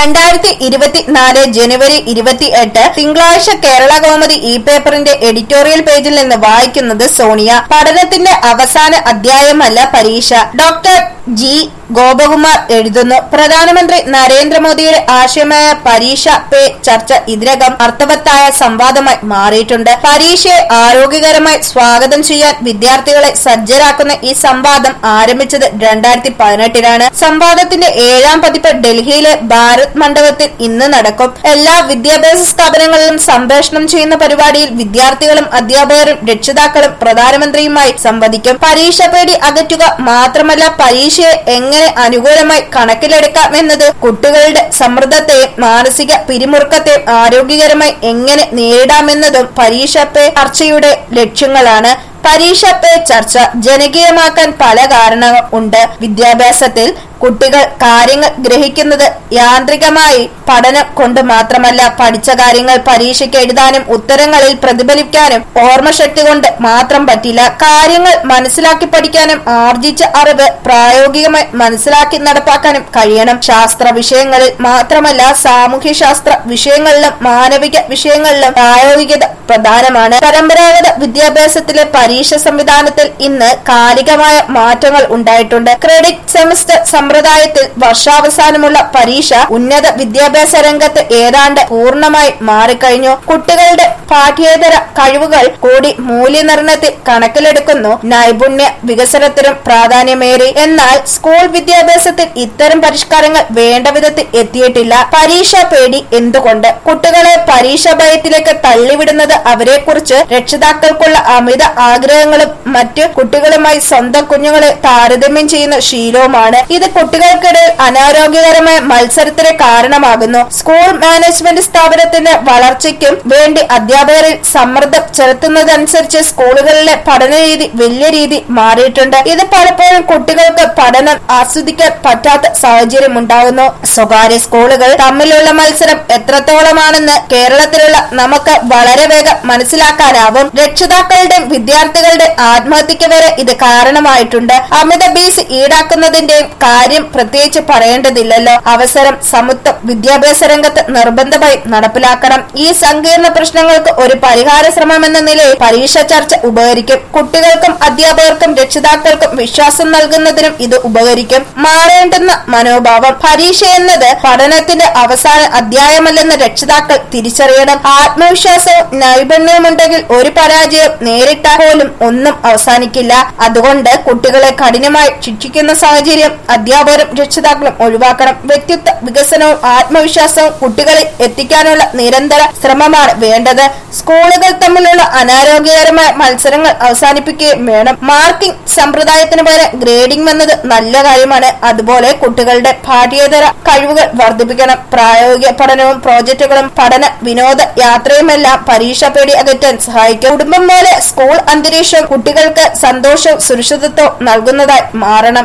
രണ്ടായിരത്തി ഇരുപത്തിനാല് ജനുവരി ഇരുപത്തി എട്ട് തിങ്കളാഴ്ച കേരള കൗമുദി ഇ പേപ്പറിന്റെ എഡിറ്റോറിയൽ പേജിൽ നിന്ന് വായിക്കുന്നത് സോണിയ പഠനത്തിന്റെ അവസാന അധ്യായമല്ല പരീക്ഷ ഡോക്ടർ ജി ഗോപകുമാർ എഴുതുന്നു പ്രധാനമന്ത്രി നരേന്ദ്രമോദിയുടെ ആശയമായ പരീക്ഷ പേ ചർച്ച ഇതിനകം അർത്ഥവത്തായ സംവാദമായി മാറിയിട്ടുണ്ട് പരീക്ഷയെ ആരോഗ്യകരമായി സ്വാഗതം ചെയ്യാൻ വിദ്യാർത്ഥികളെ സജ്ജരാക്കുന്ന ഈ സംവാദം ആരംഭിച്ചത് രണ്ടായിരത്തി പതിനെട്ടിലാണ് സംവാദത്തിന്റെ ഏഴാം പതിപ്പ് ഡൽഹിയിലെ ഭാരത് മണ്ഡപത്തിൽ ഇന്ന് നടക്കും എല്ലാ വിദ്യാഭ്യാസ സ്ഥാപനങ്ങളിലും സംപ്രേഷണം ചെയ്യുന്ന പരിപാടിയിൽ വിദ്യാർത്ഥികളും അധ്യാപകരും രക്ഷിതാക്കളും പ്രധാനമന്ത്രിയുമായി സംവദിക്കും പരീക്ഷ പേടി അകറ്റുക മാത്രമല്ല പരീക്ഷയെ എങ്ങനെ അനുകൂലമായി കണക്കിലെടുക്കാമെന്നത് കുട്ടികളുടെ സമ്മർദ്ദത്തെയും മാനസിക പിരിമുറുക്കത്തെയും ആരോഗ്യകരമായി എങ്ങനെ നേരിടാമെന്നതും പരീക്ഷ പേ ചർച്ചയുടെ ലക്ഷ്യങ്ങളാണ് പരീക്ഷ പേ ചർച്ച ജനകീയമാക്കാൻ പല കാരണങ്ങൾ ഉണ്ട് വിദ്യാഭ്യാസത്തിൽ കുട്ടികൾ കാര്യങ്ങൾ ഗ്രഹിക്കുന്നത് യാന്ത്രികമായി പഠനം കൊണ്ട് മാത്രമല്ല പഠിച്ച കാര്യങ്ങൾ പരീക്ഷയ്ക്ക് എഴുതാനും ഉത്തരങ്ങളിൽ പ്രതിഫലിക്കാനും ഓർമ്മശക്തി കൊണ്ട് മാത്രം പറ്റില്ല കാര്യങ്ങൾ മനസ്സിലാക്കി പഠിക്കാനും ആർജിച്ച അറിവ് പ്രായോഗികമായി മനസ്സിലാക്കി നടപ്പാക്കാനും കഴിയണം ശാസ്ത്ര വിഷയങ്ങളിൽ മാത്രമല്ല സാമൂഹ്യ ശാസ്ത്ര വിഷയങ്ങളിലും മാനവിക വിഷയങ്ങളിലും പ്രായോഗികത പ്രധാനമാണ് പരമ്പരാഗത വിദ്യാഭ്യാസത്തിലെ പരീക്ഷ സംവിധാനത്തിൽ ഇന്ന് കാലികമായ മാറ്റങ്ങൾ ഉണ്ടായിട്ടുണ്ട് ക്രെഡിറ്റ് സെമസ്റ്റർ സമ്പ്രദായത്തിൽ വർഷാവസാനമുള്ള പരീക്ഷ ഉന്നത വിദ്യാഭ്യാസ രംഗത്ത് ഏതാണ്ട് പൂർണ്ണമായി മാറിക്കഴിഞ്ഞു കുട്ടികളുടെ പാഠ്യേതര കഴിവുകൾ കൂടി മൂല്യനിർണ്ണയത്തിൽ കണക്കിലെടുക്കുന്നു നൈപുണ്യ വികസനത്തിനും പ്രാധാന്യമേറി എന്നാൽ സ്കൂൾ വിദ്യാഭ്യാസത്തിൽ ഇത്തരം പരിഷ്കാരങ്ങൾ വേണ്ട വിധത്തിൽ എത്തിയിട്ടില്ല പരീക്ഷാ പേടി എന്തുകൊണ്ട് കുട്ടികളെ പരീക്ഷാ ഭയത്തിലേക്ക് തള്ളിവിടുന്നത് അവരെക്കുറിച്ച് രക്ഷിതാക്കൾക്കുള്ള അമിത ആഗ്രഹങ്ങളും മറ്റു കുട്ടികളുമായി സ്വന്തം കുഞ്ഞുങ്ങളെ താരതമ്യം ചെയ്യുന്ന ശീലവുമാണ് ഇത് കുട്ടികൾക്കിടയിൽ അനാരോഗ്യകരമായ മത്സരത്തിന് കാരണമാകുന്നു സ്കൂൾ മാനേജ്മെന്റ് സ്ഥാപനത്തിന്റെ വളർച്ചയ്ക്കും വേണ്ടി അധ്യാപകരിൽ സമ്മർദ്ദം ചെലുത്തുന്നതനുസരിച്ച് സ്കൂളുകളിലെ പഠന രീതി വലിയ രീതി മാറിയിട്ടുണ്ട് ഇത് പലപ്പോഴും കുട്ടികൾക്ക് പഠനം ആസ്വദിക്കാൻ പറ്റാത്ത സാഹചര്യം ഉണ്ടാകുന്നു സ്വകാര്യ സ്കൂളുകൾ തമ്മിലുള്ള മത്സരം എത്രത്തോളമാണെന്ന് കേരളത്തിലുള്ള നമുക്ക് വളരെ വേഗം മനസ്സിലാക്കാനാവും രക്ഷിതാക്കളുടെയും വിദ്യാർത്ഥികളുടെ ആത്മഹത്യക്ക് വരെ ഇത് കാരണമായിട്ടുണ്ട് അമിത ഫീസ് ഈടാക്കുന്നതിന്റെയും കാര്യം പ്രത്യേകിച്ച് പറയേണ്ടതില്ലല്ലോ അവസരം സമത്വം വിദ്യാഭ്യാസ രംഗത്ത് നിർബന്ധമായി നടപ്പിലാക്കണം ഈ സങ്കീർണ പ്രശ്നങ്ങൾക്ക് ഒരു പരിഹാര ശ്രമം എന്ന നിലയിൽ പരീക്ഷ ചർച്ച ഉപകരിക്കും കുട്ടികൾക്കും അധ്യാപകർക്കും രക്ഷിതാക്കൾക്കും വിശ്വാസം നൽകുന്നതിനും ഇത് ഉപകരിക്കും മാറേണ്ടുന്ന മനോഭാവം പരീക്ഷ എന്നത് പഠനത്തിന്റെ അവസാന അധ്യായമല്ലെന്ന് രക്ഷിതാക്കൾ തിരിച്ചറിയണം ആത്മവിശ്വാസവും നൈപുണ്യവുമുണ്ടെങ്കിൽ ഒരു പരാജയം നേരിട്ടാൽ പോലും ഒന്നും അവസാനിക്കില്ല അതുകൊണ്ട് കുട്ടികളെ കഠിനമായി ശിക്ഷിക്കുന്ന സാഹചര്യം അധ്യാപകരും രക്ഷിതാക്കളും ഒഴിവാക്കണം വ്യക്തിത്വ വികസനവും ആത്മവിശ്വാസവും കുട്ടികളിൽ എത്തിക്കാനുള്ള നിരന്തര ശ്രമമാണ് വേണ്ടത് സ്കൂളുകൾ തമ്മിലുള്ള അനാരോഗ്യകരമായ മത്സരങ്ങൾ അവസാനിപ്പിക്കുകയും വേണം മാർക്കിംഗ് സമ്പ്രദായത്തിന് പകരം ഗ്രേഡിംഗ് വന്നത് നല്ല കാര്യമാണ് അതുപോലെ കുട്ടികളുടെ പാഠ്യേതര കഴിവുകൾ വർദ്ധിപ്പിക്കണം പ്രായോഗിക പഠനവും പ്രോജക്റ്റുകളും പഠന വിനോദ യാത്രയുമെല്ലാം പരീക്ഷാ പേടി അകറ്റാൻ സഹായിക്കും കുടുംബം പോലെ സ്കൂൾ അന്തരീക്ഷവും കുട്ടികൾക്ക് സന്തോഷവും സുരക്ഷിതത്വവും നൽകുന്നതായി മാറണം